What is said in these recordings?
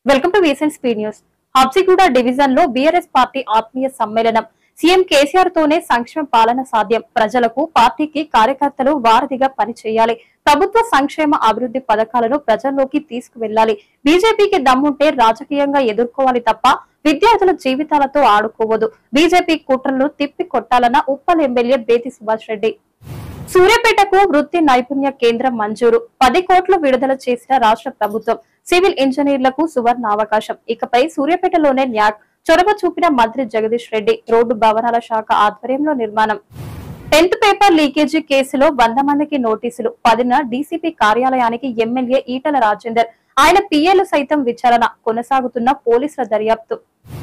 welcome to వీసెంట్ speed news Habsiguda division లో BRS party ఆత్మీయ సమ్మేళనం సీఎం కేసీఆర్ తోనే సంక్షేమ పాలన సాధ్యం ప్రజలకు పార్టీకి కార్యకర్తలు వారధిగా పనిచేయాలి ప్రభుత్వ సంక్షేమ అభివృద్ధి పథకాలను ప్రజల్లోకి తీసుకువెళ్లాలి బీజేపీకి దమ్ముంటే రాజకీయంగా ఎదుర్కోవాలి తప్ప విద్యార్థుల జీవితాలతో ఆడుకోవద్దు బీజేపీ కుట్రలు తిప్పి కొట్టాలన్న ఉప్పల్ ఎమ్మెల్యే బేతి సుభాష్ రెడ్డి సూర్యాపేటకు వృత్తి నైపుణ్య కేంద్రం మంజూరు పది కోట్లు విడుదల చేసిన రాష్ట్ర ప్రభుత్వం సివిల్ ఇంజనీర్లకు సువర్ణ అవకాశం ఇకపై సూర్యాపేటలోనే న్యాక్ చొరవ చూపిన మంత్రి జగదీష్ రెడ్డి రోడ్డు భవనాల శాఖ ఆధ్వర్యంలో నిర్మాణం టెన్త్ పేపర్ లీకేజీ కేసులో వంద మందికి నోటీసులు పదిన డీసీపీ కార్యాలయానికి ఎమ్మెల్యే ఈటల రాజేందర్ ఆయన పిఏలు సైతం విచారణ కొనసాగుతున్న పోలీసుల దర్యాప్తు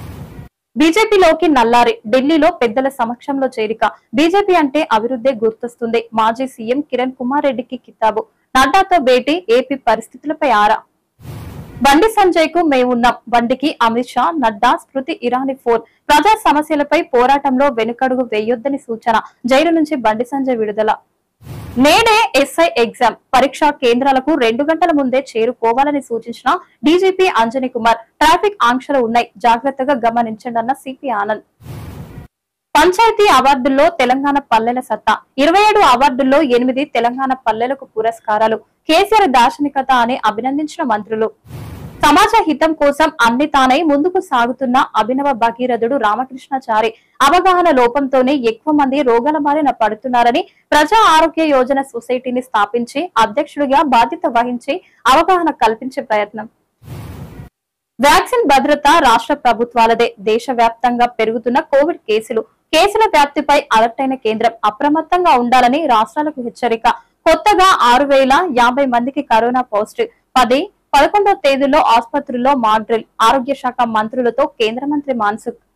బీజేపీలోకి నల్లారి ఢిల్లీలో పెద్దల సమక్షంలో చేరిక బీజేపీ అంటే అభివృద్ధి గుర్తొస్తుంది మాజీ సీఎం కిరణ్ కుమార్ రెడ్డికి కితాబు నడ్డాతో భేటీ ఏపీ పరిస్థితులపై ఆరా బండి సంజయ్ కు మేమున్నాం బండికి అమిత్ షా నడ్డా స్మృతి ఇరానీ ఫోన్ ప్రజా సమస్యలపై పోరాటంలో వెనుకడుగు వేయొద్దని సూచన జైలు నుంచి బండి సంజయ్ విడుదల నేడే ఎస్ఐ ఎగ్జామ్ పరీక్షా కేంద్రాలకు రెండు గంటల ముందే చేరుకోవాలని సూచించిన డీజీపీ అంజనీ కుమార్ ట్రాఫిక్ ఆంక్షలు ఉన్నాయి జాగ్రత్తగా గమనించండి అన్న సిపి ఆనంద్ పంచాయతీ అవార్డుల్లో తెలంగాణ పల్లెల సత్తా ఇరవై ఏడు అవార్డుల్లో ఎనిమిది తెలంగాణ పల్లెలకు పురస్కారాలు కేసీఆర్ దార్శనికత అని అభినందించిన మంత్రులు సమాజ హితం కోసం అన్ని తానై ముందుకు సాగుతున్న అభినవ భగీరథుడు రామకృష్ణాచారి అవగాహన లోపంతోనే ఎక్కువ మంది రోగాల బారిన పడుతున్నారని ప్రజా ఆరోగ్య యోజన సొసైటీని స్థాపించి అధ్యక్షుడిగా బాధ్యత వహించి అవగాహన కల్పించే ప్రయత్నం వ్యాక్సిన్ భద్రత రాష్ట్ర ప్రభుత్వాలదే దేశవ్యాప్తంగా పెరుగుతున్న కోవిడ్ కేసులు కేసుల వ్యాప్తిపై అలర్ట్ అయిన కేంద్రం అప్రమత్తంగా ఉండాలని రాష్ట్రాలకు హెచ్చరిక కొత్తగా ఆరు వేల యాభై మందికి కరోనా పాజిటివ్ పది పదకొండో తేదీలో ఆసుపత్రుల్లో మాక్ డ్రిల్ ఆరోగ్య శాఖ మంత్రులతో కేంద్ర మంత్రి మాన్సుక్